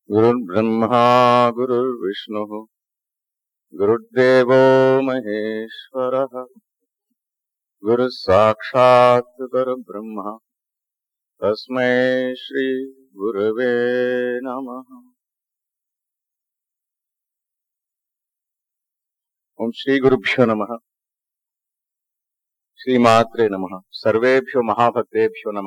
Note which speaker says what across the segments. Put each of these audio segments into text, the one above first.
Speaker 1: गुरुर्ब्रह्मा गुरुर्विष्णुः गुरुर्देवो महेश्वरः गुरुः साक्षात् परब्रह्म तस्मै श्रीगुरवे नमः ఓం శ్రీ గురుభ్యో నమ శ్రీమాత్రే నమ సర్వేభ్యో మహాభక్తేభ్యో నమ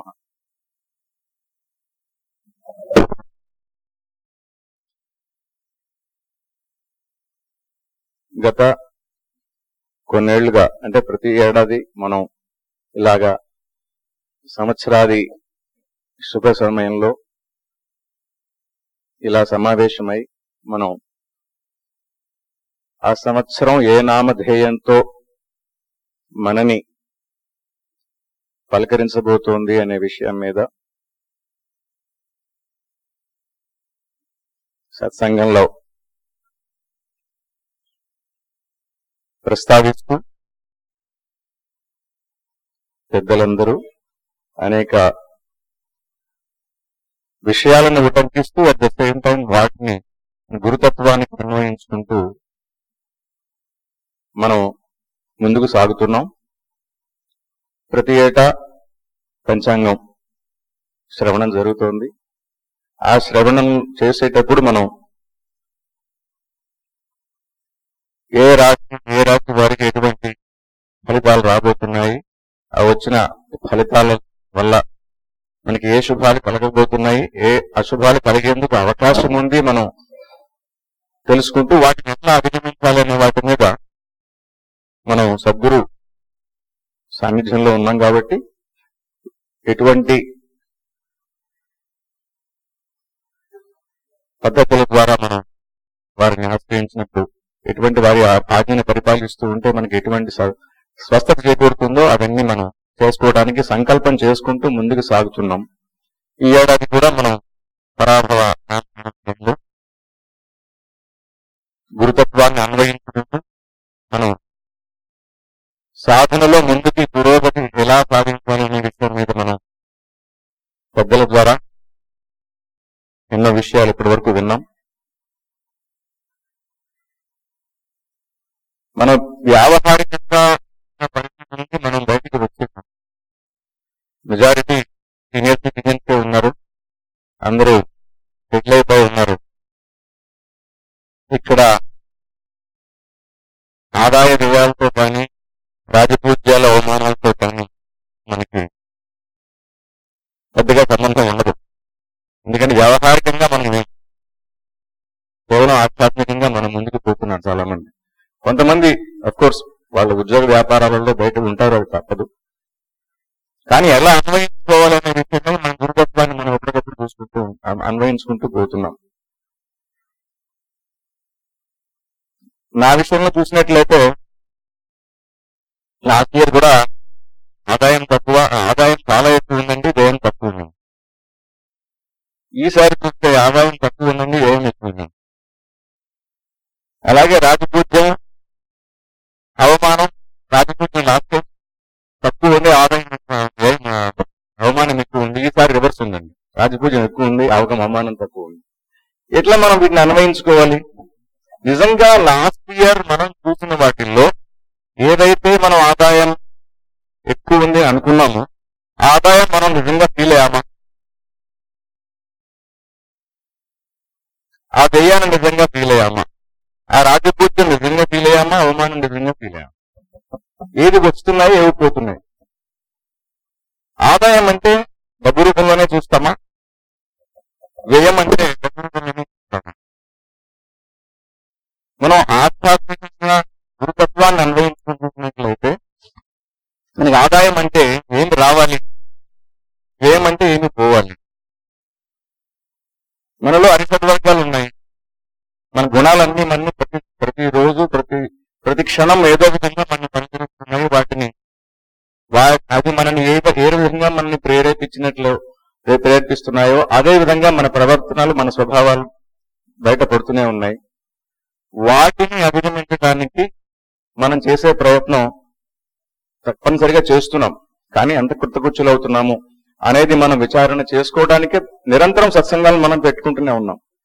Speaker 1: గత కొన్నేళ్లుగా అంటే ప్రతి ఏడాది మనం ఇలాగా సంవత్సరాది శుభ సమయంలో ఇలా సమావేశమై మనం ఆ సంవత్సరం ఏ నామధేయంతో మనని పలకరించబోతోంది అనే విషయం మీద సత్సంగంలో ప్రస్తావిస్తూ పెద్దలందరూ అనేక విషయాలను ఉటంకిస్తూ అట్ ద సేమ్ టైం వాటిని గురుతత్వానికి అన్వయించుకుంటూ మనం ముందుకు సాగుతున్నాం ప్రతి ఏటా పంచాంగం శ్రవణం జరుగుతోంది ఆ శ్రవణం చేసేటప్పుడు మనం ఏ రాశి ఏ రాశి వారికి ఎటువంటి ఫలితాలు రాబోతున్నాయి ఆ వచ్చిన ఫలితాల వల్ల మనకి ఏ శుభాలు కలగబోతున్నాయి ఏ అశుభాలు కలిగేందుకు అవకాశం ఉంది మనం తెలుసుకుంటూ వాటిని ఎట్లా అధిగమించాలనే వాటి మీద మనం సద్గురు సాన్నిధ్యంలో ఉన్నాం కాబట్టి ఎటువంటి పద్ధతుల ద్వారా మనం వారిని ఆశ్రయించినప్పుడు ఎటువంటి వారి ఆ ఆజ్ఞను పరిపాలిస్తూ ఉంటే మనకి ఎటువంటి స- స్వస్థత చేకూరుతుందో అవన్నీ మనం చేసుకోవడానికి సంకల్పం చేసుకుంటూ ముందుకు సాగుతున్నాం ఈ ఏడాది కూడా మనం పరాభవ నామకరణంలో గురుతత్వాన్ని అన్వయించుకుంటూ మనం సాధనలో ముందుకి పురోగతి ఎలా సాధించాలనే విషయం మీద మనం పెద్దల ద్వారా ఎన్నో విషయాలు ఇప్పటి వరకు విన్నాం మన వ్యావహారికంగా ఉన్న పరిస్థితి నుంచి మనం బయటికి వచ్చేసాం మెజారిటీ సీనియర్ సిటిజన్స్ ఉన్నారు అందరూ సెటిల్ అయిపోయి ఉన్నారు ఇక్కడ ఆదాయ వ్యయాలతో కానీ రాజపూజ్యాల అవమానాలతో కానీ మనకి పెద్దగా సంబంధం ఉండదు ఎందుకంటే వ్యవహారికంగా మనం కేవలం ఆధ్యాత్మికంగా మనం ముందుకు పోతున్నారు చాలా మంది కొంతమంది అఫ్ కోర్స్ వాళ్ళ ఉద్యోగ వ్యాపారాలలో బయట ఉంటారు అది తప్పదు కానీ ఎలా అన్వయించుకోవాలనే విషయంలో మన గురుతత్వాన్ని మనం ఎప్పటికప్పుడు చూసుకుంటూ అన్- అన్వయించుకుంటూ పోతున్నాం నా విషయంలో చూసినట్లయితే లాస్ట్ ఇయర్ కూడా ఆదాయం తక్కువ ఆదాయం చాలా ఎక్కువ ఉందండి వ్యయం తక్కువ ఉంది ఈసారి చూస్తే ఆదాయం తక్కువ ఉందండి వ్యయం ఎక్కువ ఉంది అలాగే రాజపూజ్యం అవమానం రాజపూజ్యం లాస్ట్ టైం తక్కువ ఉంది ఆదాయం ఎక్కువ, వ్యయం, ఆ, అవమానం ఎక్కువ ఉంది ఈసారి రివర్స్ ఉందండి రాజపూజ్యం ఎక్కువ ఉంది అవగం అవమానం తక్కువ ఉంది ఎట్లా మనం వీటిని అన్వయించుకోవాలి నిజంగా లాస్ట్ ఇయర్ మనం చూసిన వాటిల్లో ఏదైతే మనం ఆదాయం ఎక్కువ ఉంది అనుకున్నామో ఆ ఆదాయం మనం నిజంగా ఫీల్ అయ్యామా ఆ దెయ్యాన్ని నిజంగా ఫీల్ అయ్యామా ఆ రాజపూజ్యం నిజంగా ఫీల్ అయ్యామా అవమానం నిజంగా ఫీల్ అయ్యామా ఏది వస్తున్నాయి ఏవి పోతున్నాయి ఆదాయం అంటే డబ్బు రూపంలోనే చూస్తామా వ్యయం అంటే డబ్బు రూపంలోనే చూస్తామా మనం ఆధ్యాత్మికంగా గురుతత్వాన్ని అన్వయించుకుంటున్నట్లయితే మనకి ఆదాయం అంటే ఏమి రావాలి వ్యయం అంటే ఏమి పోవాలి మనలో అరిసద్వర్గాలు ఉన్నాయి మన గుణాలన్నీ మన ప్రతి ప్రతి రోజు ప్రతి ప్రతి క్షణం ఏదో విధంగా మనం పనిచేస్తున్నాయి వాటిని వా- అది మనని ఏ ఏ విధంగా మనల్ని ప్రేరేపించినట్లు ఏ ప్రేరేపిస్తున్నాయో అదే విధంగా మన ప్రవర్తనలు మన స్వభావాలు బయటపడుతూనే ఉన్నాయి వాటిని అధిగమించడానికి మనం చేసే ప్రయత్నం తప్పనిసరిగా చేస్తున్నాం కానీ ఎంత కృతకృత్యులవుతున్నాము అనేది మనం విచారణ చేసుకోవడానికి నిరంతరం సత్సంగాలు మనం పెట్టుకుంటూనే ఉన్నాం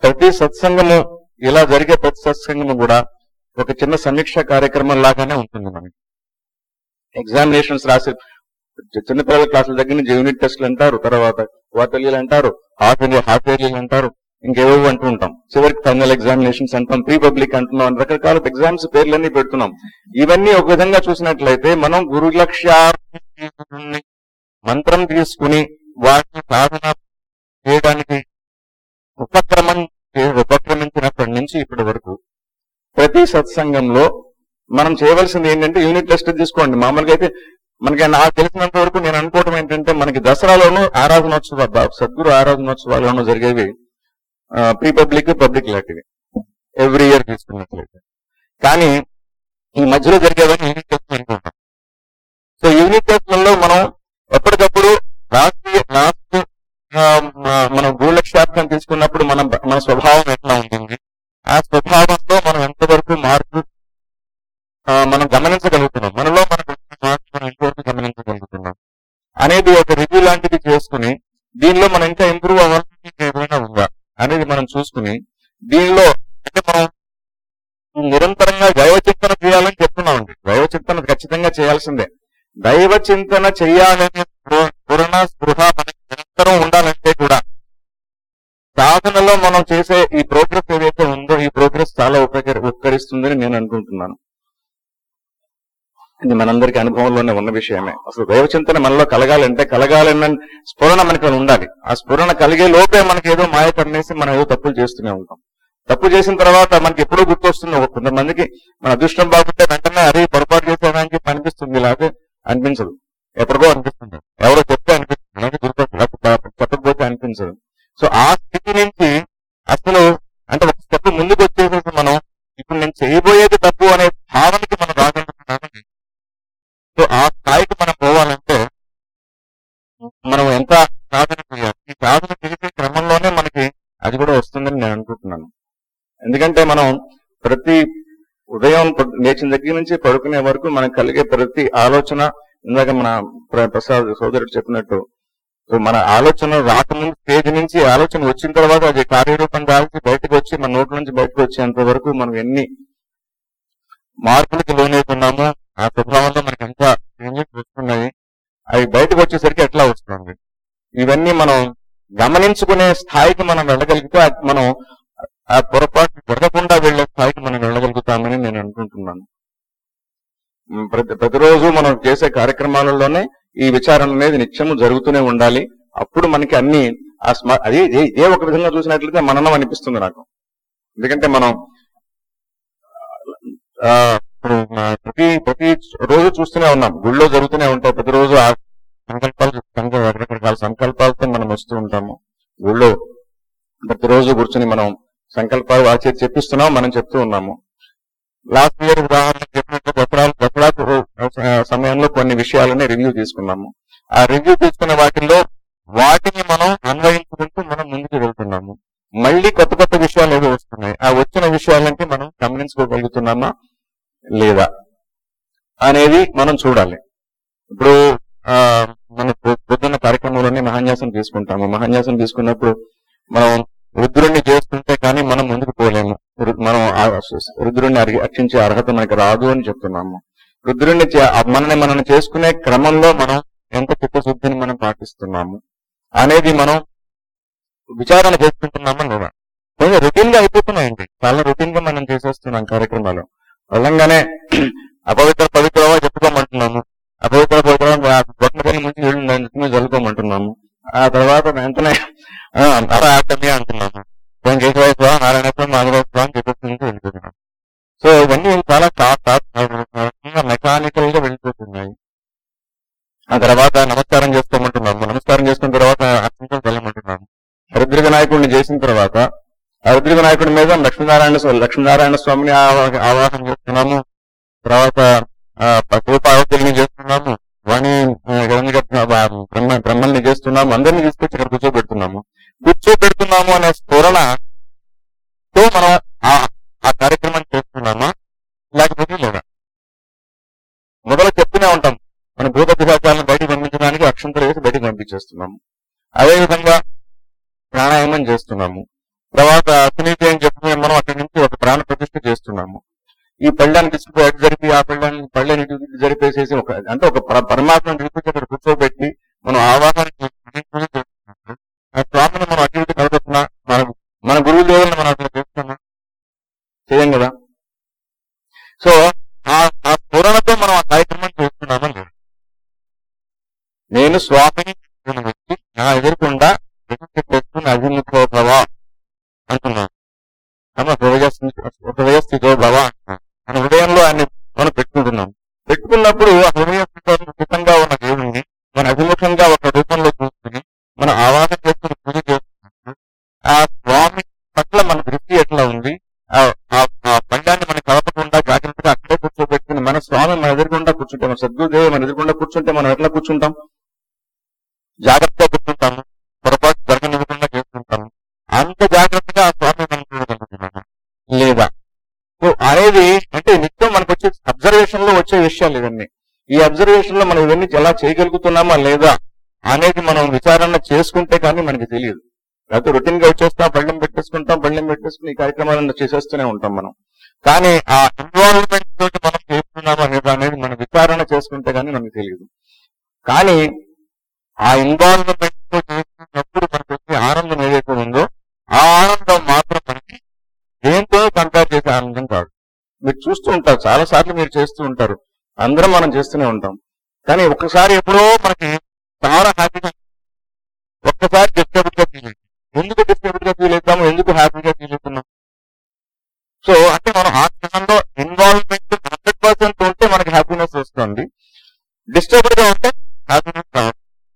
Speaker 1: ప్రతి సత్సంగము ఇలా జరిగే ప్రతి సత్సంగము కూడా ఒక చిన్న సమీక్ష కార్యక్రమం లాగానే ఉంటుంది మనకి ఎగ్జామినేషన్స్ రాసి చి- చిన్నపిల్లల క్లాసుల దగ్గర నుంచి యూనిట్ టెస్ట్లు అంటారు తర్వాత క్వార్టర్లీలు అంటారు హాఫ్ ఇయర్లీ హాఫ్ ఇయర్లీలు అంటారు ఇంకేవో అంటూ ఉంటాం చివరికి ఫైనల్ ఎగ్జామినేషన్స్ అంటాం ప్రీ పబ్లిక్ అంటున్నాం రకరకాల ఎగ్జామ్స్ పేర్లన్నీ పెడుతున్నాం ఇవన్నీ ఒక విధంగా చూసినట్లయితే మనం గురు లక్ష్యాన్ని మంత్రం తీసుకుని వాటిని సాధన చేయడానికి ఉపక్రమం చే- ఉపక్రమించినప్పటి నుంచి ఇప్పటి వరకు ప్రతి సత్సంగంలో మనం చేయవలసింది ఏంటంటే యూనిట్ టెస్ట్ తీసుకోండి మామూలుగా అయితే మనకి నాకు తెలిసినంత వరకు నేను అనుకోవటం ఏంటంటే మనకి దసరాలోనూ ఆరాధనోత్సవ బ- సద్గురు ఆరాధనోత్సవాల్లోనూ జరిగేవి ప్రీ పబ్లిక్ పబ్లిక్ లాంటివి ఎవ్రీ ఇయర్ తీసుకున్నట్లయితే కానీ ఈ మధ్యలో జరిగేవన్నీ యూనిట్ టెస్ట్ అనుకుంటాం సో యూనిట్ టెస్ట్లలో మనం ఎప్పటికప్పుడు రాష్ట్రీయ రాష్ట్ర ఆ, మ- మనం భూలక్ష్యార్థం తీసుకున్నప్పుడు మనం మన స్వభావం ఎట్లా ఉంటుంది ఆ స్వభావంలో మనం ఎంతవరకు మార్పు ఆ, మనం గమనించగలుగుతున్నాం మనలో మనకు వచ్చిన మార్పు మనం ఎంతవరకు గమనించగలుగుతున్నాం అనేది ఒక రివ్యూ లాంటిది చేసుకుని దీనిలో మనం ఇంకా ఇంప్రూవ్ అవ్వాల్సింది ఏమైనా ఉందా అనేది మనం చూసుకుని దీనిలో అంటే మనం నిరంతరంగా దైవ చింతన చేయాలని చెప్తున్నామండి దైవ చింతన ఖచ్చితంగా చేయాల్సిందే దైవ చింతన చేయాలనే స్పృ- స్ఫురణ స్పృహ మనకి నిరంతరం ఉండాలంటే కూడా సాధనలో మనం చేసే ఈ ప్రోగ్రెస్ ఏదైతే ఉందో ఈ ప్రోగ్రెస్ చాలా ఉపకరి ఉపకరిస్తుందని నేను అనుకుంటున్నాను ఇది మనందరికీ అనుభవంలోనే ఉన్న విషయమే అసలు దైవ చింతన మనలో కలగాలంటే కలగాలన్న స్ఫురణ మనకి ఉండాలి ఆ స్ఫురణ కలిగే లోపే మనకి ఏదో మాయ కన్నేసి మనం ఏదో తప్పులు చేస్తూనే ఉంటాం తప్పు చేసిన తర్వాత మనకి ఎప్పుడూ గుర్తొస్తుంది ఒక కొంతమందికి మన అదృష్టం బాగుంటే వెంటనే అదే పొరపాటు చేసేదానికి అనిపిస్తుంది లేకపోతే అనిపించదు ఎప్పటికో అనిపిస్తుంది ఎవరో చెప్తే అనిపిస్తుంది అలాగే గుర్తొస్తుంది లేకపోతే చెప్పకపోతే అనిపించదు సో ఆ స్థితి నుంచి అసలు అంటే ఒక స్టెప్ ముందుకు వచ్చేసేసి మనం ఇప్పుడు నేను చేయబోయేది తప్పు అనే భావనకి మనం రాగలుగుతున్నామని సో ఆ స్థాయికి మనం పోవాలంటే మనం ఎంత సాధన చేయాలి ఈ సాధన చేసే క్రమంలోనే మనకి అది కూడా వస్తుందని నేను అనుకుంటున్నాను ఎందుకంటే మనం ప్రతి ఉదయం పొద్దు- లేచిన దగ్గర నుంచి పడుకునే వరకు మనకు కలిగే ప్రతి ఆలోచన ఇందాక మన ప్ర- ప్రసాద్ సోదరుడు చెప్పినట్టు సో మన ఆలోచన రాకముందు స్టేజ్ నుంచి ఆలోచన వచ్చిన తర్వాత అది కార్యరూపం దాల్చి బయటకు వచ్చి మన నోట్ల నుంచి బయటకు వచ్చేంత వరకు మనం ఎన్ని మార్పులకు లోనవుతున్నామో ఆ స్వభావంలో మనకి ఎంత చేంజెస్ వస్తున్నాయి అవి బయటకు వచ్చేసరికి ఎట్లా వస్తుంది ఇవన్నీ మనం గమనించుకునే స్థాయికి మనం వెళ్ళగలిగితే అది మనం ఆ పొరపాటు జరగకుండా వెళ్లే స్థాయికి మనం వెళ్ళగలుగుతామని నేను అనుకుంటున్నాను ఉమ్, ప్రతి ప్రతిరోజు మనం చేసే కార్యక్రమాలలోనే ఈ విచారణ అనేది నిత్యము జరుగుతూనే ఉండాలి అప్పుడు మనకి అన్ని ఆ స్మ అది ఏ- ఏ ఒక విధంగా చూసినట్లయితే మననం అనిపిస్తుంది నాకు ఎందుకంటే మనం ఆ, ఇప్పుడు ఆ, ప్రతి ప్రతి రోజు చూస్తూనే ఉన్నాం గుళ్ళో జరుగుతూనే ఉంటాయి ప్రతిరోజు ఆ సంకల్పాలు సంక- రకరకాల సంకల్పాలతో మనం వస్తూ ఉంటాము గుళ్ళో ప్రతిరోజు కూర్చుని మనం సంకల్పాలు వారి చేతి చెప్పిస్తున్నాం మనం చెప్తూ ఉన్నాము లాస్ట్ ఇయర్ ఉదాహరణ చెప్పినట్టు దసరా దసరా రో- ఆ, సమయంలో కొన్ని విషయాలని రివ్యూ తీసుకున్నాము ఆ రివ్యూ తీసుకున్న వాటిల్లో వాటిని మనం అన్వయించుకుంటూ మనం ముందుకు వెళ్తున్నాము మళ్ళీ కొత్త కొత్త విషయాలు ఏదో వస్తున్నాయి ఆ వచ్చిన విషయాలంటే మనం గమనించుకోగలుగుతున్నామా లేదా అనేది మనం చూడాలి ఇప్పుడు ఆ మన పొ- పొద్దున్న కార్యక్రమంలోనే మహాన్యాసం తీసుకుంటాము మహాన్యాసం తీసుకున్నప్పుడు మనం రుద్రుణ్ణి చేస్తుంటే కానీ మనం ముందుకు పోలేము రు- మనం ఆ రుద్రుణ్ణి అరిగి అర్చించే అర్హత మనకి రాదు అని చెప్తున్నాము రుద్రుణ్ణి చే- ఆ మనల్ని మనం చేసుకునే క్రమంలో మనం ఎంత చిత్తశుద్ధిని మనం పాటిస్తున్నాము అనేది మనం విచారణ చేసుకుంటున్నామా లేదా కొంచెం రొటీన్ గా అయిపోతున్నాయండి చాలా రొటీన్ గా మనం చేసేస్తున్నాం కార్యక్రమాలు వెళ్ళంగానే అపవిత్ర పవిత్రమో చెప్పుకోమంటున్నాము అపవిత్ర పవిత్ర బొట్టపల్లి ముంచి నీళ్లు నెత్తిమీద చల్లుకోమంటున్నాము ఆ తర్వాత వెంటనే ఆ, నారాయణమి అంటున్నాము కొంచెం కేశవేశ్వర నారాయణత్వం మాధవేశ్వర అని చెప్పేసి వెళ్ళిపోతున్నాం సో ఇవన్నీ చాలా మెకానికల్ గా వెళ్ళిపోతున్నాయి ఆ తర్వాత నమస్కారం చేసుకోమంటున్నాము నమస్కారం చేసుకున్న తర్వాత అర్చనతో వెళ్ళమంటున్నాము హరిద్ర వినాయకుడిని చేసిన తర్వాత హరిద్ర వినాయకుడి మీద లక్ష్మీనారాయణ స్వా- లక్ష్మీనారాయణ స్వామిని ఆవా- ఆవాహన చేస్తున్నాము తర్వాత పార్వతిని చేస్తున్నాము వాణి ఆ, ఎవరిని చెప్తున్నా- వా- బ్రహ్మ బ్రహ్మల్ని చేస్తున్నాము అందరినీ తీసుకొచ్చి ఇక్కడ కూర్చోబెడుతున్నాము కూర్చోబెడుతున్నాము అనే స్ఫురణ తో మనం ఆ ఆ కార్యక్రమం చేస్తున్నామా లేకపోతే లేదా మొదలు చెప్తూనే ఉంటాం మన భూత పిశాచాలను బయటకు పంపించడానికి అక్షంతలు వేసి బయటకు పంపించేస్తున్నాము అదే విధంగా ప్రాణాయామం చేస్తున్నాము తర్వాత సునీతి అని చెప్పి మనం అక్కడి నుంచి ఒక ప్రాణ ప్రతిష్ఠ చేస్తున్నాము ఈ పళ్ళాన్ని తీసుకుపోయి అటు జరిపి ఆ పళ్ళాన్ని పళ్ళని ఇటు ఇటు జరిపేసేసి ఒక అంటే ఒక పర- పరమాత్మను తీసుకొచ్చి అక్కడ కూర్చోబెట్టి మనం ఆవాహన చేసుకుని పూజ చేసుకున్నప్పుడు ఆ స్వామిని మనం అటు ఇటు కలుగుతున్నా మన మన గురువు దేవుల్ని మనం అట్లా చేస్తున్నా చేయం కదా సో ఆ ఆ స్ఫురణతో మనం ఆ కార్యక్రమం చేస్తున్నామా లేదు నేను స్వామిని తీసుకుని వచ్చి నా ఎదురుకుండా ప్రతిష్ఠ చేసుకుని అభిముఖోభవ అంటున్నాను అమ్మ హృదయ హృదయ స్థితో భవ అంటున్నాను మన హృదయంలో ఆయన మనం పెట్టుకుంటున్నాం పెట్టుకున్నప్పుడు ఆ హృదయ స్థితం స్థితంగా ఉన్న దేవుణ్ణి మన అభిముఖంగా ఒక రూపంలో చూసుకుని మన ఆవాహన చేసుకుని పూజ చేస్తున్నప్పుడు ఆ స్వామి పట్ల మన దృష్టి ఎట్లా ఉంది ఆ ఆ- ఆ పండాన్ని మనం కలపకుండా జాగ్రత్తగా అక్కడే కూర్చోబెట్టుకుని మన స్వామి మన ఎదురుకుండా కూర్చుంటే మన సద్గురుదేవి మన ఎదురుకుండా కూర్చుంటే మనం ఎట్లా కూర్చుంటాం జాగ్రత్తగా కూర్చుంటాము పొరపాటు జరగనివ్వకుండా చేసుకుంటాము అంత జాగ్రత్తగా ఆ స్వామి మనం చూడగలుగుతున్నాము లేదా సో అనేది అంటే నిత్యం మనకు వచ్చే అబ్జర్వేషన్ లో వచ్చే విషయాలు ఇవన్నీ ఈ అబ్జర్వేషన్ లో మనం ఇవన్నీ ఎలా చేయగలుగుతున్నామా లేదా అనేది మనం విచారణ చేసుకుంటే కానీ మనకి తెలియదు లేకపోతే రొటీన్ గా వచ్చేస్తాం బళ్ళెం పెట్టేసుకుంటాం బళ్ళెం పెట్టేసుకుని ఈ కార్యక్రమాలను చేసేస్తూనే ఉంటాం మనం కానీ ఆ ఇన్వాల్వ్మెంట్ తోటి మనం చేస్తున్నామా లేదా అనేది మనం విచారణ చేసుకుంటే కానీ మనకు తెలియదు కానీ ఆ ఇన్వాల్వ్మెంట్ తో చేస్తున్నప్పుడు మనకు వచ్చే ఆనందం ఏదైతే ఉందో ఆ ఆనందం మాత్రం మనకి దేంతో కంపేర్ చేసే ఆనందం కాదు మీరు చూస్తూ ఉంటారు చాలా సార్లు మీరు చేస్తూ ఉంటారు అందరం మనం చేస్తూనే ఉంటాం కానీ ఒక్కసారి ఎప్పుడో మనకి చాలా హ్యాపీగా ఒక్కసారి డిస్టర్బ్ గా ఫీల్ అవుతాం ఎందుకు డిస్టర్బ్ గా ఫీల్ అవుతాము ఎందుకు హ్యాపీగా ఫీల్ అవుతున్నాం సో అంటే మనం ఆ క్షణంలో ఇన్వాల్వ్మెంట్ హండ్రెడ్ పర్సెంట్ ఉంటే మనకి హ్యాపీనెస్ వస్తుంది డిస్టర్బ్డ్ గా ఉంటే హ్యాపీనెస్ రాదు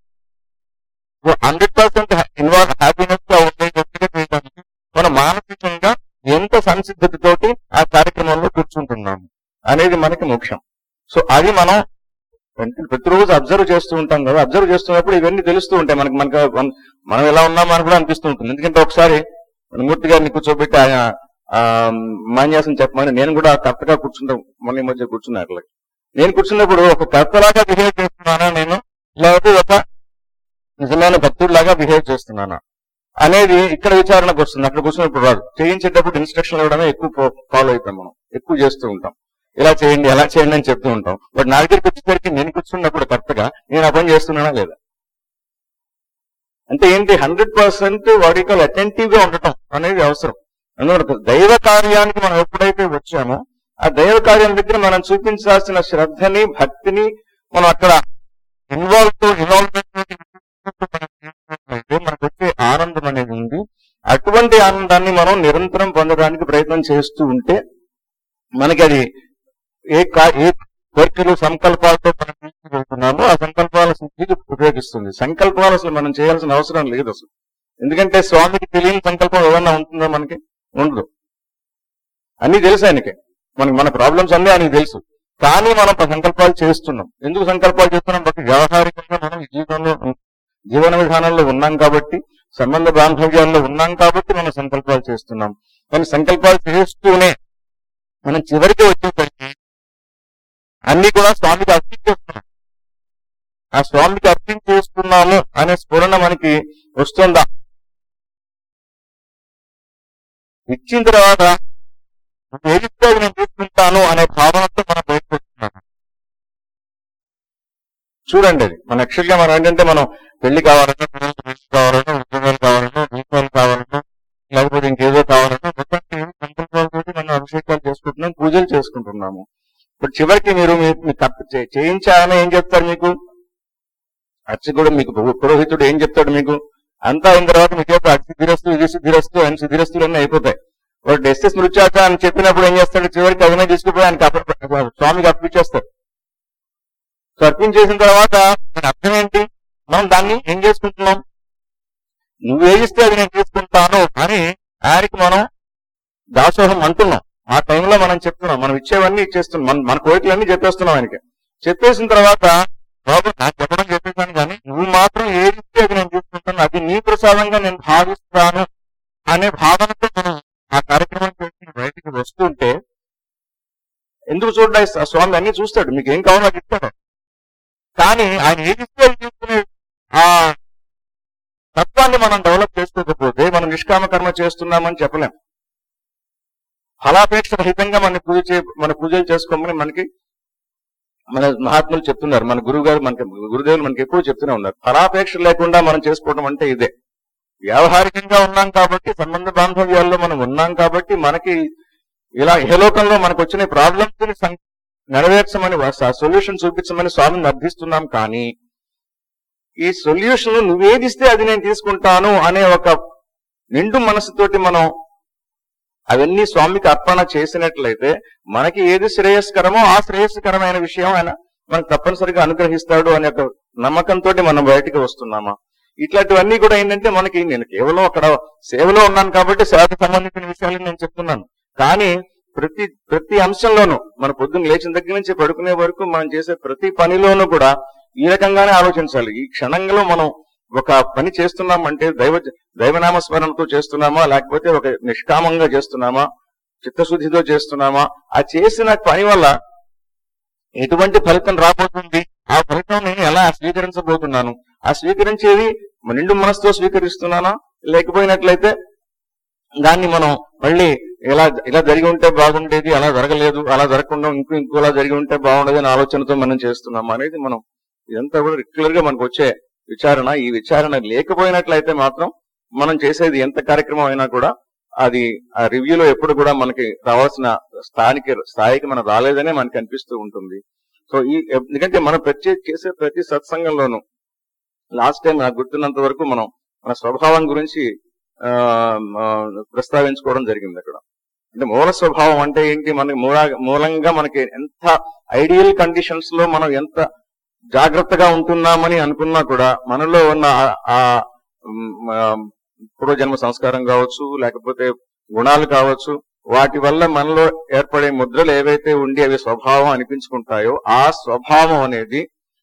Speaker 1: హండ్రెడ్ పర్సెంట్ ఇన్వాల్వ్ హ్యాపీనెస్ గా ఉండే వ్యక్తిగా చేయడానికి మనం మానసికంగా ఎంత సంసిద్ధతతోటి ఆ కార్యక్రమంలో కూర్చుంటున్నాము అనేది మనకి ముఖ్యం సో అది మనం వెంటనే ప్రతిరోజు అబ్జర్వ్ చేస్తూ ఉంటాం కదా అబ్జర్వ్ చేస్తున్నప్పుడు ఇవన్నీ తెలుస్తూ ఉంటాయి మనకి మనకు మన- మనం ఎలా ఉన్నామో అని కూడా అనిపిస్తూ ఉంటుంది ఎందుకంటే ఒకసారి మన మూర్తి గారిని కూర్చోబెట్టి ఆయన ఆ, మాన్యాసం చెప్పమని నేను కూడా కరెక్ట్ గా కూర్చుంటాం మొన్న ఈ మధ్య కూర్చున్నా అట్లా నేను కూర్చున్నప్పుడు ఒక కర్తలాగా బిహేవ్ చేస్తున్నానా నేను లేకపోతే ఒక నిజమైన భక్తుడిలాగా బిహేవ్ చేస్తున్నానా అనేది ఇక్కడ విచారణకు వస్తుంది అక్కడ కూర్చున్నప్పుడు రాదు చేయించేటప్పుడు ఇన్స్ట్రక్షన్ ఇవ్వడమే ఎక్కువ ఫాలో అవుతాం మనం ఎక్కువ చేస్తూ ఉంటాం ఇలా చేయండి ఎలా చేయండి అని చెప్తూ ఉంటాం బట్ నా దగ్గరికి వచ్చేసరికి నేను కూర్చున్నప్పుడు కరెక్ట్ గా నేను ఆ పని చేస్తున్నానా లేదా అంటే ఏంటి హండ్రెడ్ పర్సెంట్ వాడికల్ అటెంటివ్ గా ఉండటం అనేది అవసరం అందువల్ల దైవ కార్యానికి మనం ఎప్పుడైతే వచ్చామో ఆ దైవ కార్యం దగ్గర మనం చూపించాల్సిన శ్రద్ధని భక్తిని మనం అక్కడ ఇన్వాల్వ్ తో ఇన్వాల్వ్మెంట్ అయితే మనకు వచ్చే ఆనందం అనేది ఉంది అటువంటి ఆనందాన్ని మనం నిరంతరం పొందడానికి ప్రయత్నం చేస్తూ ఉంటే మనకి అది ఏ కా- ఏ కోరికలు సంకల్పాలతో మనం తీసుకువెళ్తున్నామో ఆ సంకల్పాల సిద్ధికి ఉపయోగిస్తుంది సంకల్పాలు అసలు మనం చేయాల్సిన అవసరం లేదు అసలు ఎందుకంటే స్వామికి తెలియని సంకల్పం ఏమన్నా ఉంటుందో మనకి ఉండదు అన్ని తెలుసు ఆయనకి మనకి మన ప్రాబ్లమ్స్ అన్నీ ఆయనకి తెలుసు కానీ మనం ప- సంకల్పాలు చేస్తున్నాం ఎందుకు సంకల్పాలు చేస్తున్నాం బట్టి వ్యవహారికంగా మనం ఈ జీవితంలో ఉం- జీవన విధానంలో ఉన్నాం కాబట్టి సంబంధ బాంధవ్యాల్లో ఉన్నాం కాబట్టి మనం సంకల్పాలు చేస్తున్నాం కానీ సంకల్పాలు చేస్తూనే మనం చివరికి వచ్చేసరికి అన్ని కూడా స్వామికి అర్పించేస్తున్నాం ఆ స్వామికి అర్పించేస్తున్నాము అనే స్ఫురణ మనకి వస్తుందా ఇచ్చిన తర్వాత నువ్వు ఏదిస్తే అది నేను తీసుకుంటాను అనే భావనతో మనం బయటకు వస్తున్నాము చూడండి అది మన యాక్చువల్ గా మనం ఏంటంటే మనం పెళ్లి కావాలన్నా పిల్లలకి పెళ్లి కావాలన్నా ఉద్యోగాలు కావాలన్నా దీపాలు కావాలన్నా లేకపోతే ఇంకేదో కావాలన్నా మొత్తానికి సంకల్పాలతోటి మనం అభిషేకాలు చేసుకుంటున్నాం పూజలు చేసుకుంటున్నాము ఇప్పుడు చివరికి మీరు మీ- మీ తప్పు చే- చేయించాలని ఏం చెప్తారు మీకు అర్చకుడు మీకు పు- పురోహితుడు ఏం చెప్తాడు మీకు అంతా అయిన తర్వాత మీకు చెప్పి అది సిద్ధిరస్తు ఇది సిద్ధిరస్తు అని సిద్ధిరస్తులు అన్నీ అయిపోతాయి వాడు డెస్టెస్ మృత్యాక అని చెప్పినప్పుడు ఏం చేస్తాడు చివరికి అదనే తీసుకుపోయి ఆయనకి అప్ప- స్వామికి అర్పించేస్తాడు సో అర్పించేసిన తర్వాత దాని అర్థం ఏంటి మనం దాన్ని ఏం చేసుకుంటున్నాం నువ్వు ఏగిస్తే అది నేను తీసుకుంటాను అని ఆయనకి మనం దాసోహం అంటున్నాం ఆ టైంలో మనం చెప్తున్నాం మనం ఇచ్చేవన్నీ ఇచ్చేస్తున్నాం మన మన కోరికలన్నీ చెప్పేస్తున్నాం ఆయనకి చెప్పేసిన తర్వాత బాబు నాకు చెప్పడం చెప్పేశాను కానీ నువ్వు మాత్రం ఏది ఇస్తే అది నేను తీసుకుంటాను అది నీ ప్రసాదంగా నేను భావిస్తాను అనే భావనతో మనం ఆ కార్యక్రమం చేసి బయటికి వస్తుంటే ఎందుకు చూడండి ఆ స్వామి అన్ని చూస్తాడు మీకు ఏం కావాలో అది ఇస్తాడు కానీ ఆయన ఏది ఇస్తే అది తీసుకునే ఆ తత్వాన్ని మనం డెవలప్ చేసుకోకపోతే మనం నిష్కామ కర్మ చేస్తున్నామని చెప్పలేం ఫలాపేక్ష రహితంగా మన పూజ చే మన పూజలు చేసుకోమని మనకి మన మహాత్ములు చెప్తున్నారు మన గురువు గారు మనకి గురుదేవులు మనకి ఎప్పుడు చెప్తూనే ఉన్నారు ఫలాపేక్ష లేకుండా మనం చేసుకోవడం అంటే ఇదే వ్యావహారికంగా ఉన్నాం కాబట్టి సంబంధ బాంధవ్యాల్లో మనం ఉన్నాం కాబట్టి మనకి ఇలా ఇహలోకంలో మనకు వచ్చిన ప్రాబ్లమ్స్ నెరవేర్చమని సొల్యూషన్ చూపించమని స్వామిని అర్థిస్తున్నాం కానీ ఈ సొల్యూషన్ నువ్వేదిస్తే అది నేను తీసుకుంటాను అనే ఒక నిండు మనసుతోటి మనం అవన్నీ స్వామికి అర్పణ చేసినట్లయితే మనకి ఏది శ్రేయస్కరమో ఆ శ్రేయస్కరమైన విషయం ఆయన మనకు తప్పనిసరిగా అనుగ్రహిస్తాడు అనే ఒక నమ్మకంతో మనం బయటికి వస్తున్నామా ఇట్లాంటివన్నీ కూడా ఏంటంటే మనకి నేను కేవలం అక్కడ సేవలో ఉన్నాను కాబట్టి సేవకు సంబంధించిన విషయాలు నేను చెప్తున్నాను కానీ ప్రతి ప్రతి అంశంలోనూ మన పొద్దున్న లేచిన దగ్గర నుంచి పడుకునే వరకు మనం చేసే ప్రతి పనిలోనూ కూడా ఈ రకంగానే ఆలోచించాలి ఈ క్షణంలో మనం ఒక పని చేస్తున్నామంటే దైవ దైవనామ స్మరణతో చేస్తున్నామా లేకపోతే ఒక నిష్కామంగా చేస్తున్నామా చిత్తశుద్ధితో చేస్తున్నామా ఆ చేసిన పని వల్ల ఎటువంటి ఫలితం రాబోతుంది ఆ ఫలితం నేను ఎలా స్వీకరించబోతున్నాను ఆ స్వీకరించేది నిండు మనసుతో స్వీకరిస్తున్నానా లేకపోయినట్లయితే దాన్ని మనం మళ్ళీ ఇలా ఇలా జరిగి ఉంటే బాగుండేది అలా జరగలేదు అలా జరగకుండా ఇంకో ఇంకోలా జరిగి ఉంటే బాగుండేది అనే ఆలోచనతో మనం చేస్తున్నాం అనేది మనం ఇదంతా కూడా రెగ్యులర్ గా మనకు వచ్చే విచారణ ఈ విచారణ లేకపోయినట్లయితే మాత్రం మనం చేసేది ఎంత కార్యక్రమం అయినా కూడా అది ఆ రివ్యూలో ఎప్పుడు కూడా మనకి రావాల్సిన స్థానికి స్థాయికి మనం రాలేదనే మనకి అనిపిస్తూ ఉంటుంది సో ఈ ఎందుకంటే మనం ప్రతి చేసే ప్రతి సత్సంగంలోనూ లాస్ట్ టైం నాకు గుర్తున్నంత వరకు మనం మన స్వభావం గురించి ఆ, ఆ, ప్రస్తావించుకోవడం జరిగింది అక్కడ అంటే మూల స్వభావం అంటే ఏంటి మనకి మూల మూలంగా మనకి ఎంత ఐడియల్ కండిషన్స్ లో మనం ఎంత జాగ్రత్తగా ఉంటున్నామని అనుకున్నా కూడా మనలో ఉన్న ఆ- ఆ ఉమ్, ఆ, పూర్వజన్మ సంస్కారం కావచ్చు లేకపోతే గుణాలు కావచ్చు వాటి వల్ల మనలో ఏర్పడే ముద్రలు ఏవైతే ఉండి అవి స్వభావం అనిపించుకుంటాయో ఆ స్వభావం అనేది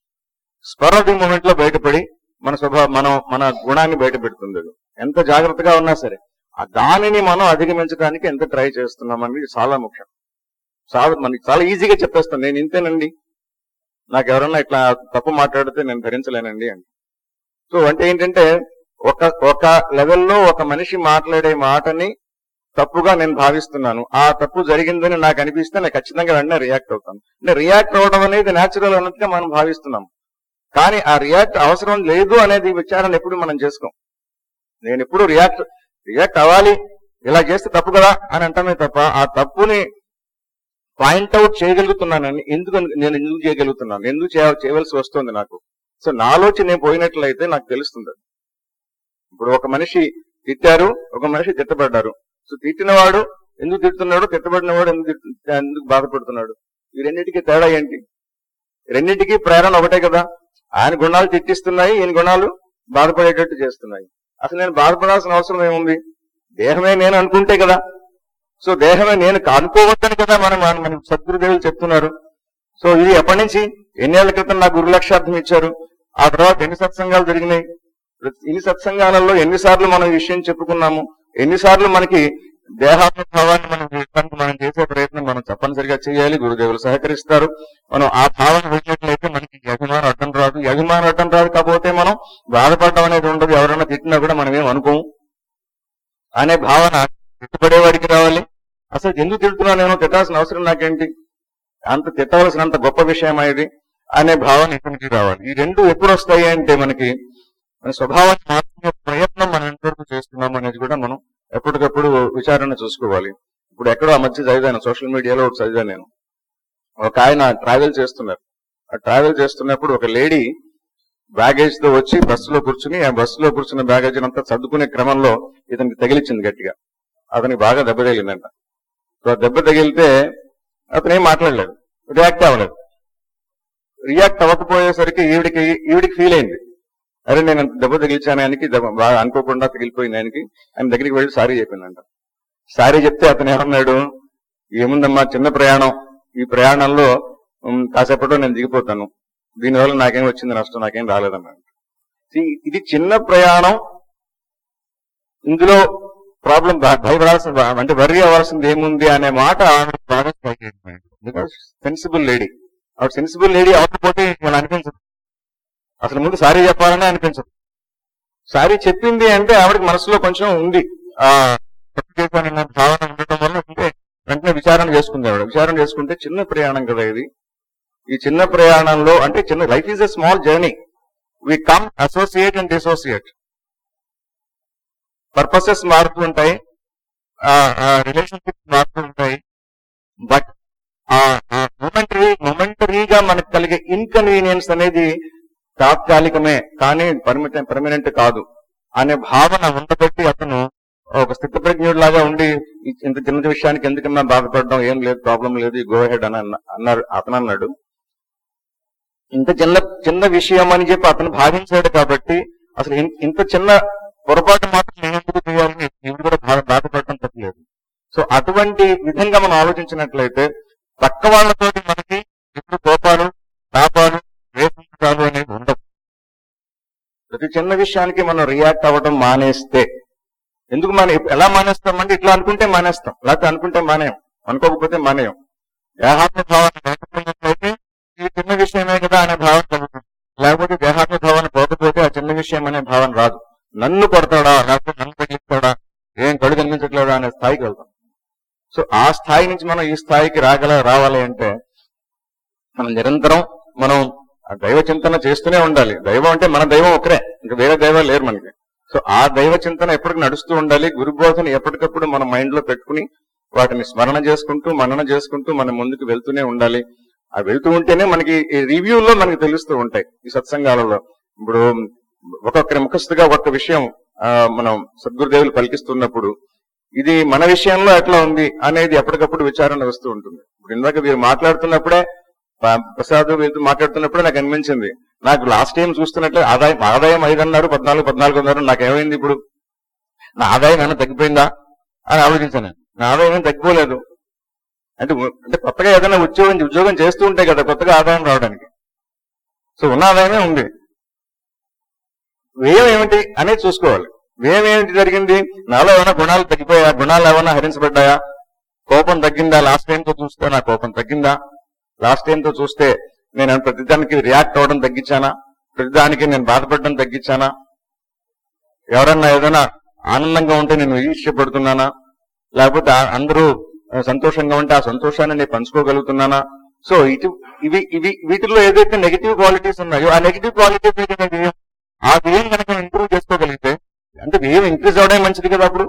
Speaker 1: స్పర్ ఆఫ్ ది మూమెంట్ లో బయటపడి మన స్వభావం మనం మన గుణాన్ని బయట పెడుతుంది అది. ఎంత జాగ్రత్తగా ఉన్నా సరే ఆ దానిని మనం అధిగమించడానికి ఎంత ట్రై చేస్తున్నాం అనేది చాలా ముఖ్యం చాలా మనకి చాలా ఈజీగా చెప్పేస్తాను నేను ఇంతేనండి నాకు ఎవరన్నా ఇట్లా తప్పు మాట్లాడితే నేను భరించలేనండి అని సో అంటే ఏంటంటే ఒక ఒక లెవెల్లో ఒక మనిషి మాట్లాడే మాటని తప్పుగా నేను భావిస్తున్నాను ఆ తప్పు జరిగిందని నాకు అనిపిస్తే నేను ఖచ్చితంగా వెంటనే రియాక్ట్ అవుతాను అంటే రియాక్ట్ అవడం అనేది నేచురల్ అన్నట్టుగా మనం భావిస్తున్నాం కానీ ఆ రియాక్ట్ అవసరం లేదు అనేది విచారణ ఎప్పుడు మనం చేసుకోం నేను ఎప్పుడు రియాక్ట్ రియాక్ట్ అవ్వాలి ఇలా చేస్తే తప్పు కదా అని అంటామే తప్ప ఆ తప్పుని పాయింట్అవుట్ చేయగలుగుతున్నానని ఎందుకు నేను ఎందుకు చేయగలుగుతున్నాను ఎందుకు చేయ- చేయవలసి వస్తుంది నాకు సో నాలోచి నేను పోయినట్లయితే నాకు తెలుస్తుంది అది. ఇప్పుడు ఒక మనిషి తిట్టారు ఒక మనిషి తిట్టబడ్డారు సో తిట్టినవాడు ఎందుకు తిడుతున్నాడు తిట్టబడినవాడు ఎందుకు తిట్టు- ఎందుకు బాధపడుతున్నాడు ఈ రెండింటికి తేడా ఏంటి రెండింటికి ప్రేరణ ఒకటే కదా ఆయన గుణాలు తిట్టిస్తున్నాయి ఈయన గుణాలు బాధపడేటట్టు చేస్తున్నాయి అసలు నేను బాధపడాల్సిన అవసరం ఏముంది దేహమే నేను అనుకుంటే కదా సో దేహమే నేను అనుకోవద్దని కదా మనం మన మన సద్గురుదేవులు చెప్తున్నారు సో ఇది ఎప్పటి నుంచి ఎన్నేళ్ల క్రితం నాకు గురు లక్షార్థం ఇచ్చారు ఆ తర్వాత ఎన్ని సత్సంగాలు జరిగినాయి ప్రతి- ఇన్ని సత్సంగాలలో ఎన్నిసార్లు మనం ఈ విషయం చెప్పుకున్నాము ఎన్నిసార్లు మనకి దేహాత్మభావాన్ని మనం చేయడానికి మనం చేసే ప్రయత్నం మనం తప్పనిసరిగా చేయాలి గురుదేవులు సహకరిస్తారు మనం ఆ భావన వచ్చినట్లయితే మనకి ఈ అభిమానం అడ్డం రాదు ఈ అభిమానం అడ్డం రాదు కాకపోతే మనం బాధపడడం అనేది ఉండదు ఎవరైనా తిట్టినా కూడా మనం ఏం అనుకోము అనే భావన తిట్టుపడేవాడికి రావాలి అసలు ఎందుకు తిడుతున్నా నేను తిట్టాల్సిన అవసరం నాకేంటి అంత తిట్టవలసినంత గొప్ప విషయం ఇది అనే భావన ఇతనికి రావాలి ఈ రెండు ఎప్పుడు వస్తాయి అంటే మనకి మన స్వభావాన్ని మార్చుకునే ప్రయత్నం మనం ఎంతవరకు చేస్తున్నాం అనేది కూడా మనం ఎప్పటికప్పుడు విచారణ చూసుకోవాలి ఇప్పుడు ఎక్కడో ఆ మధ్య చదివాను సోషల్ మీడియాలో ఒకటి చదివాను నేను ఒక ఆయన ట్రావెల్ చేస్తున్నారు ఆ ట్రావెల్ చేస్తున్నప్పుడు ఒక లేడీ బ్యాగేజ్ తో వచ్చి బస్సులో కూర్చుని ఆ బస్సులో కూర్చున్న బ్యాగేజ్ అంతా సర్దుకునే క్రమంలో ఇతనికి తగిలిచ్చింది గట్టిగా అతనికి బాగా దెబ్బ తగిలిందంట సో ఆ దెబ్బ తగిలితే అతను ఏం మాట్లాడలేదు రియాక్ట్ అవ్వలేదు రియాక్ట్ అవ్వకపోయేసరికి ఈవిడికి ఈవిడికి ఫీల్ అయింది అరే నేను అంత దెబ్బ తగిలిచాను ఆయనకి దెబ్బ బాగా అనుకోకుండా తగిలిపోయింది ఆయనకి ఆయన దగ్గరికి వెళ్ళి సారీ చెప్పిందంట సారీ చెప్తే అతను ఏమన్నాడు ఏముందమ్మా చిన్న ప్రయాణం ఈ ప్రయాణంలో ఉమ్, కాసేపట్లో నేను దిగిపోతాను దీనివల్ల నాకేం వచ్చింది నష్టం నాకేం రాలేదన్నాడు See, ఇది చిన్న ప్రయాణం ఇందులో ప్రాబ్లం భయపడాల్సిన అంటే వర్రీ అవ్వాల్సింది ఏముంది అనే మాట ఆమె బాగా స్ట్రైక్ బికాస్ సెన్సిబుల్ లేడీ ఆవిడ సెన్సిబుల్ లేడీ అవ్వకపోతే ఇలా అనిపించదు అసలు ముందు సారీ చెప్పాలని అనిపించదు సారీ చెప్పింది అంటే ఆవిడకి మనసులో కొంచెం ఉంది ఆ తప్పు చేశానన్న భావన ఉండటం వల్ల అంటే వెంటనే విచారణ చేసుకునేవాడు విచారణ చేసుకుంటే చిన్న ప్రయాణం కదా ఇది ఈ చిన్న ప్రయాణంలో అంటే చిన్న life is a small journey we come associate and dissociate purposes మారుతూ ఉంటాయి రిలేషన్షిప్స్ మారుతూ ఉంటాయి బట్ మొమెంటరీ మొమెంటరీగా మనకు కలిగే ఇన్కన్వీనియన్స్ అనేది తాత్కాలికమే కానీ పర్మిట పర్మనెంట్ కాదు అనే భావన ఉండబట్టి అతను ఒక స్థితప్రజ్ఞుడిలాగా ఉండి "ఈ- ఇంత చిన్న విషయానికి ఎందుకన్నా బాధపడడం ఏం లేదు ప్రాబ్లం లేదు గో హెడ్ అని అన్న- అన్నారు అతను అన్నాడు ఇంత చిన్న చిన్న విషయం అని చెప్పి అతను భావించాడు కాబట్టి అసలు ఇన్- ఇంత చిన్న పొరపాటు మాత్రం నేను ఎందుకు చేయాలని ఇవి కూడా బాధ బాధపడటం తప్పలేదు సో అటువంటి విధంగా మనం ఆలోచించినట్లయితే పక్క వాళ్ళతోటి మనకి ఇప్పుడు కోపాలు పాపాలు వేసించాలు అనేవి ఉండవు ప్రతి చిన్న విషయానికి మనం రియాక్ట్ అవ్వడం మానేస్తే ఎందుకు మన ఎలా మానేస్తామంటే ఇట్లా అనుకుంటే మానేస్తాం లేకపోతే అనుకుంటే మానేయం అనుకోకపోతే మానేయం దేహాత్మ భావన లేకపోయినట్లయితే ఈ చిన్న విషయమే కదా అనే భావన కలుగుతుంది లేకపోతే దేహాత్మ భావన పోకపోతే ఆ చిన్న విషయం అనే భావన రాదు నన్ను కొడతాడా లేకపోతే నన్ను తగ్గిస్తాడా ఏం కడు కనిపించట్లేదా అనే స్థాయికి వెళ్తాం సో ఆ స్థాయి నుంచి మనం ఈ స్థాయికి రాగల రావాలి అంటే మనం నిరంతరం మనం ఆ దైవ చింతన చేస్తూనే ఉండాలి దైవం అంటే మన దైవం ఒకరే ఇంకా వేరే దైవాలు లేరు మనకి సో ఆ దైవ చింతన ఎప్పటికి నడుస్తూ ఉండాలి గురు బోధన ఎప్పటికప్పుడు మన మైండ్ లో పెట్టుకుని వాటిని స్మరణ చేసుకుంటూ మనన చేసుకుంటూ మనం ముందుకు వెళ్తూనే ఉండాలి ఆ వెళ్తూ ఉంటేనే మనకి ఈ రివ్యూలో మనకి తెలుస్తూ ఉంటాయి ఈ సత్సంగాలలో ఇప్పుడు ఒక్కొక్కరి ముఖస్థుగా ఒక్క విషయం ఆ, మనం సద్గురుదేవులు పలికిస్తున్నప్పుడు ఇది మన విషయంలో ఎట్లా ఉంది అనేది ఎప్పటికప్పుడు విచారణ వస్తూ ఉంటుంది ఇప్పుడు ఇందాక వీరు మాట్లాడుతున్నప్పుడే ప- ప్రసాద్ వీరితో మాట్లాడుతున్నప్పుడే నాకు అనిపించింది నాకు లాస్ట్ టైం చూస్తున్నట్లే ఆదాయం ఆదాయం ఐదు అన్నారు పద్నాలుగు పద్నాలుగు అన్నారు నాకు ఏమైంది ఇప్పుడు నా ఆదాయం ఏమైనా తగ్గిపోయిందా అని ఆలోచించాను నేను. నా ఆదాయం ఏం తగ్గిపోలేదు అంటే ఉ- అంటే కొత్తగా ఏదైనా ఉద్యోగం ఉద్యోగం చేస్తూ ఉంటే కదా కొత్తగా ఆదాయం రావడానికి సో ఉన్న ఆదాయమే ఉంది వ్యయం ఏమిటి అనేది చూసుకోవాలి వ్యయం ఏమిటి జరిగింది నాలో ఏమైనా గుణాలు తగ్గిపోయా గుణాలు ఏమైనా హరించబడ్డాయా కోపం తగ్గిందా లాస్ట్ టైం తో చూస్తే నా కోపం తగ్గిందా లాస్ట్ టైం తో చూస్తే నేను ప్రతిదానికి రియాక్ట్ అవ్వడం తగ్గించానా ప్రతిదానికి నేను బాధపడడం తగ్గించానా ఎవరన్నా ఏదైనా ఆనందంగా ఉంటే నేను ఈర్ష్యపడుతున్నానా లేకపోతే ఆ- అందరూ ఆ, సంతోషంగా ఉంటే ఆ సంతోషాన్ని నేను పంచుకోగలుగుతున్నానా సో ఇటు ఇవి ఇవి వీటిలో ఏదైతే నెగిటివ్ క్వాలిటీస్ ఉన్నాయో ఆ నెగిటివ్ క్వాలిటీస్ అనేది ఆ వ్యయం కనుక ఇంప్రూవ్ చేసుకోగలిగితే అంటే వ్యయం ఇంక్రీజ్ అవడం మంచిది కదా అప్పుడు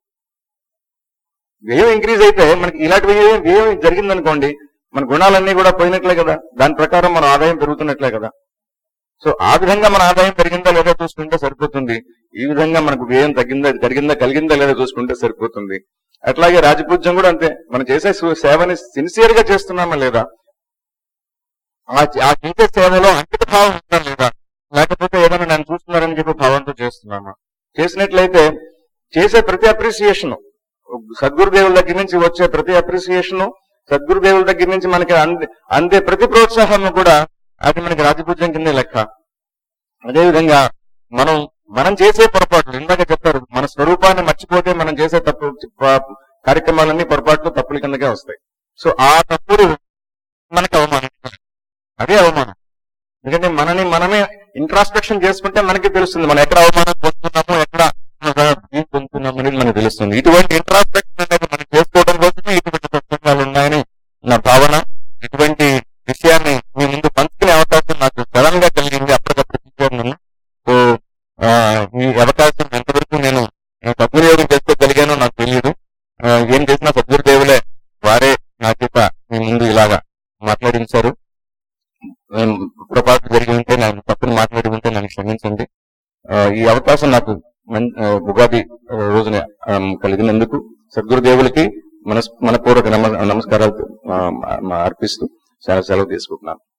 Speaker 1: వ్యయం ఇంక్రీజ్ అయితే మనకి ఇలాంటి వ్యయం వ్యయం జరిగిందనుకోండి మన గుణాలన్నీ కూడా పోయినట్లే కదా దాని ప్రకారం మన ఆదాయం పెరుగుతున్నట్లే కదా సో ఆ విధంగా మన ఆదాయం పెరిగిందా లేదా చూసుకుంటే సరిపోతుంది ఈ విధంగా మనకు వ్యయం తగ్గిందా జరిగిందా కలిగిందా లేదా చూసుకుంటే సరిపోతుంది అట్లాగే రాజపూజ్యం కూడా అంతే మనం చేసే సు- సేవని సిన్సియర్ గా చేస్తున్నామా లేదా ఆ ఆ చేసే సేవలో అంకిత భావం ఉందా లేదా లేకపోతే ఏదైనా నన్ను చూస్తున్నారని చెప్పి భావంతో చేస్తున్నామా చేసినట్లయితే చేసే ప్రతి అప్రిసియేషన్ సద్గురుదేవుల దగ్గర నుంచి వచ్చే ప్రతి అప్రిసియేషన్ సద్గురుదేవుల దగ్గర నుంచి మనకి అందే అందే ప్రతి ప్రోత్సాహం కూడా అది మనకి రాజపూజ్యం కిందే లెక్క అదేవిధంగా మనం మనం చేసే పొరపాట్లు ఇందాక చెప్పారు మన స్వరూపాన్ని మర్చిపోతే మనం చేసే తప్పు ప- కార్యక్రమాలన్నీ పొరపాట్లు తప్పుల కిందకే వస్తాయి సో ఆ తప్పులు మనకి అవమానం అదే అవమానం ఎందుకంటే మనని మనమే ఇంట్రాస్పెక్షన్ చేసుకుంటే మనకి తెలుస్తుంది మనం ఎక్కడ అవమానం పొందుతున్నాము ఎక్కడ దీన్ని పొందుతున్నాము అనేది మనకు తెలుస్తుంది ఇటువంటి ఇంట్రాస్పెక్షన్ అనేది మనం చేసుకోవడం కోసమే ఇటువంటి పుస్తకాలు ఉన్నాయని నా భావన ఇటువంటి విషయాన్ని మీ ముందు పంచుకునే అవకాశం నాకు సడన్ గా కలిగింది అప్పటికప్పుడు చూశాను నేను సో ఆ, ఈ అవకాశం ఎంతవరకు నేను ఆ, సద్వినియోగం చేసుకోగలిగానో నాకు తెలియదు ఆ, ఏం చేసినా సద్గురుదేవులే వారే నా చేత మీ ముందు ఇలాగా మాట్లాడించారు ఏం పొరపాటు జరిగి ఉంటే నాకు తప్పును మాట్లాడి ఉంటే నన్ను క్షమించండి ఆ, ఈ అవకాశం నాకు మన్- ఆ, ఉగాది ఆ, రోజున ఆ, కలిగినందుకు సద్గురుదేవులకి మనస్ మనపూర్వక నమ నమస్కారాలు ఆ, ఆ, అర్పిస్తూ సెలవు తీసుకుంటున్నాను